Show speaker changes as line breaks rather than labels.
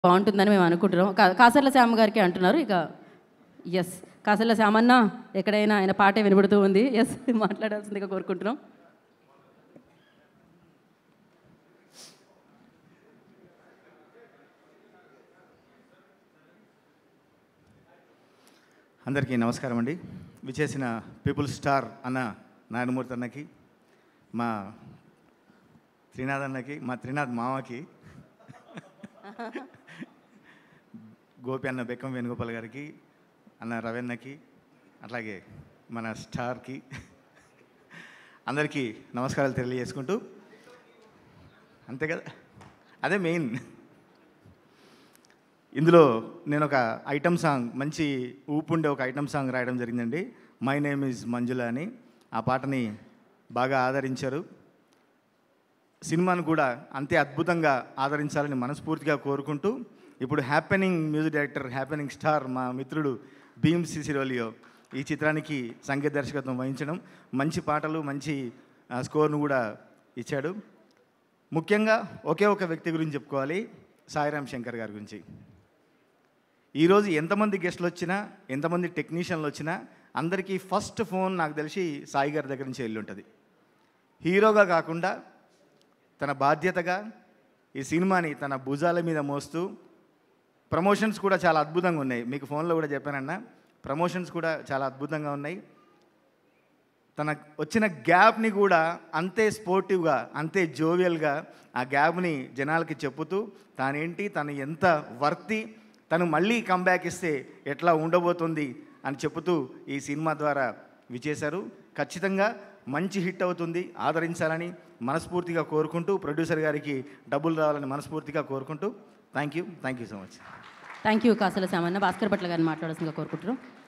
బాగుంటుందని మేము అనుకుంటున్నాం కా- కాసర్ల శ్యామ గారికి అంటున్నారు ఇక ఎస్ కాసర్ల శ్యామన్న ఎక్కడైనా ఆయన పాటే వినబడుతూ ఉంది ఎస్ మాట్లాడాల్సిందిగా కోరుకుంటున్నాం
అందరికీ నమస్కారం అండి విచేసిన పీపుల్ స్టార్ అన్న నారాయణమూర్తి అన్నకి మా త్రినాథ్ అన్నకి మా త్రినాథ్ మామకి గోపి అన్న బెక్కం వేణుగోపాల్ గారికి అన్న రవెన్నకి అట్లాగే మన స్టార్కి అందరికీ నమస్కారాలు తెలియజేసుకుంటూ అంతే కదా అదే మెయిన్ ఇందులో నేను ఒక ఐటమ్ సాంగ్ మంచి ఊపుండే ఒక ఐటమ్ సాంగ్ రాయడం జరిగిందండి మై నేమ్ ఈజ్ మంజుల అని ఆ పాటని బాగా ఆదరించారు సినిమాను కూడా అంతే అద్భుతంగా ఆదరించాలని మనస్ఫూర్తిగా కోరుకుంటూ ఇప్పుడు happening music director happening star మా మిత్రుడు భీమ్ సిసిరోలియో ఈ చిత్రానికి సంగీత దర్శకత్వం వహించడం మంచి పాటలు మంచి ఆ, స్కోర్ను కూడా ఇచ్చాడు ముఖ్యంగా ఒకే ఒక వ్యక్తి గురించి చెప్పుకోవాలి సాయిరామ్ శంకర్ గారి గురించి ఈరోజు ఎంతమంది గెస్ట్లు వచ్చినా ఎంతమంది టెక్నీషియన్లు వచ్చినా అందరికీ ఫస్ట్ ఫోన్ నాకు తెలిసి సాయి గారి దగ్గర నుంచి వెళ్ళి ఉంటుంది హీరోగా కాకుండా తన బాధ్యతగా ఈ సినిమాని తన భుజాల మీద మోస్తూ ప్రమోషన్స్ కూడా చాలా అద్భుతంగా ఉన్నాయి మీకు ఫోన్లో కూడా చెప్పానన్నా ప్రమోషన్స్ కూడా చాలా అద్భుతంగా ఉన్నాయి తన వచ్చిన గ్యాప్ని కూడా అంతే స్పోర్టివ్గా అంతే జోవియల్గా ఆ గ్యాప్ని జనాలకి చెప్పుతూ తానేంటి తను ఎంత వర్తి తను మళ్ళీ కంబ్యాక్ ఇస్తే ఎట్లా ఉండబోతుంది అని చెబుతూ ఈ సినిమా ద్వారా విచేశారు ఖచ్చితంగా మంచి హిట్ అవుతుంది ఆదరించాలని మనస్ఫూర్తిగా కోరుకుంటూ ప్రొడ్యూసర్ గారికి డబ్బులు రావాలని మనస్ఫూర్తిగా కోరుకుంటూ thank you thank you so much
thank you Kasala Shyamanna Bhaskarabhatla గారిని మాట్లాడాల్సిందిగా కోరుకుంటున్నాం